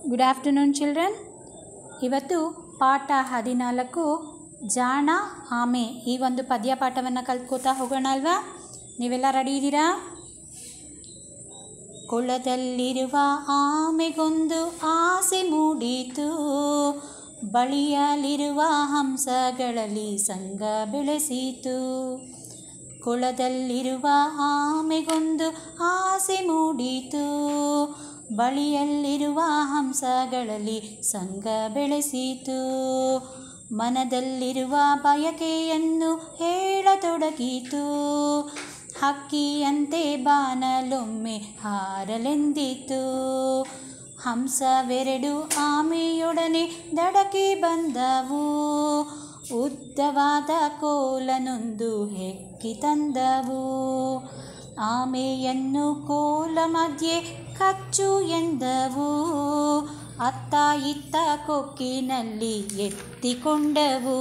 good afternoon children ಇವತ್ತು ಪಾಠ ಹದಿನಾಲ್ಕು ಜಾಣ ಆಮೆ ಈ ಒಂದು ಪದ್ಯ ಪಾಠವನ್ನು ಕಲ್ತ್ಕೋತಾ ಹೋಗೋಣ ಅಲ್ವಾ ನೀವೆಲ್ಲ ರೆಡಿ ಇದ್ದೀರಾ ಕೊಳದಲ್ಲಿರುವ ಆಮೆಗೊಂದು ಆಸೆ ಮೂಡಿತು ಬಳಿಯಲಿರುವ ಹಂಸಗಳಲ್ಲಿ ಸಂಗ ಬೆಳೆಸಿತು ಕೊಳದಲ್ಲಿರುವ ಆಮೆಗೊಂದು ಆಸೆ ಮೂಡಿತು ಬಳಿಯಲ್ಲಿರುವ ಹಂಸಗಳಲ್ಲಿ ಸಂಗ ಬೆಳೆಸಿತು ಮನದಲ್ಲಿರುವ ಬಯಕೆಯನ್ನು ಹೇಳತೊಡಗಿತು ಹಕ್ಕಿಯಂತೆ ಬಾನಲೊಮ್ಮೆ ಹಾರಲೆಂದಿತು ಹಂಸವೆರಡು ಆಮೆಯೊಡನೆ ದಡಕ್ಕೆ ಬಂದವು ಉದ್ದವಾದ ಕೋಲನೊಂದು ಹೆಕ್ಕಿ ತಂದವು ಆಮೆಯನ್ನು ಕೋಲ ಮಧ್ಯೆ ಕಚ್ಚು ಎಂದವು ಅತ್ತ ಇತ್ತ ಕೊಕ್ಕಿನಲ್ಲಿ ಎತ್ತಿಕೊಂಡವು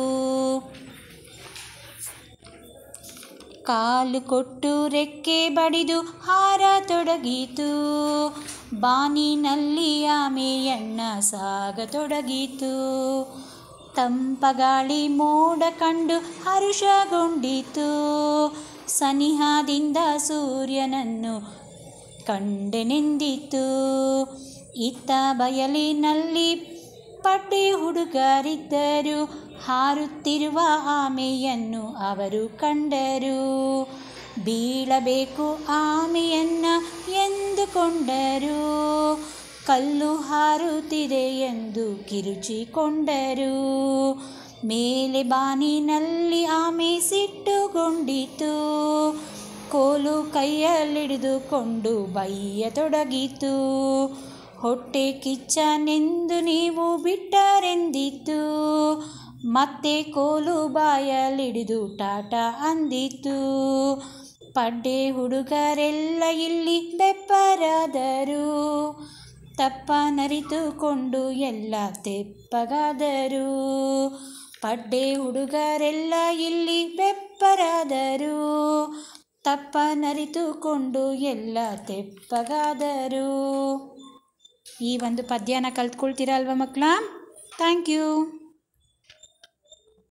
ಕಾಲು ಕೊಟ್ಟು ರೆಕ್ಕೆ ಬಡಿದು ಹಾರತೊಡಗಿತು ಬಾನಿನಲ್ಲಿ ಆಮೆಯಣ್ಣ ಸಾಗತೊಡಗಿತು ತಂಪಗಾಳಿ ಮೋಡ ಕಂಡು ಹರುಷಗೊಂಡಿತು ಸನಿಹದಿಂದ ಸೂರ್ಯನನ್ನು ಕಂಡೆನೆಂದಿತು ಇತ್ತ ಬಯಲಿನಲ್ಲಿ ಪಡ್ಡೆ ಹುಡುಗರಿದ್ದರು ಹಾರುತ್ತಿರುವ ಆಮೆಯನ್ನು ಅವರು ಕಂಡರು ಬೀಳಬೇಕು ಆಮೆಯನ್ನ ಎಂದುಕೊಂಡರು ಕಲ್ಲು ಹಾರುತ್ತಿದೆ ಎಂದು ಕಿರುಚಿಕೊಂಡರು ಮೇಲೆ ಬಾನಿನಲ್ಲಿ ಆಮೆ ಸಿಟ್ಟುಗೊಂಡಿತು ಕೋಲು ಕೈಯಲ್ಲಿಡಿದುಕೊಂಡು ಬೈಯತೊಡಗಿತು ಹೊಟ್ಟೆ ಕಿಚ್ಚನೆಂದು ನೀವು ಬಿಟ್ಟರೆಂದಿತು ಮತ್ತೆ ಕೋಲು ಬಾಯಲ್ಲಿಡಿದು ಟಾಟ ಅಂದಿತು ಪಡ್ಡೆ ಹುಡುಗರೆಲ್ಲ ಇಲ್ಲಿ ಬೆಪ್ಪರಾದರು ತಪ್ಪ ನರಿತುಕೊಂಡು ಎಲ್ಲ ತೆಪ್ಪಗಾದರು ಪಡ್ಡೆ ಹುಡುಗರೆಲ್ಲ ಇಲ್ಲಿ ಬೆಪ್ಪರಾದರು ತಪ್ಪ ನರಿತುಕೊಂಡು ಎಲ್ಲ ತೆಪ್ಪಗಾದರು ಈ ಒಂದು ಪದ್ಯನ ಕಲ್ತ್ಕೊಳ್ತೀರಾ ಅಲ್ವಾ ಮಕ್ಕಳ ಥ್ಯಾಂಕ್ ಯು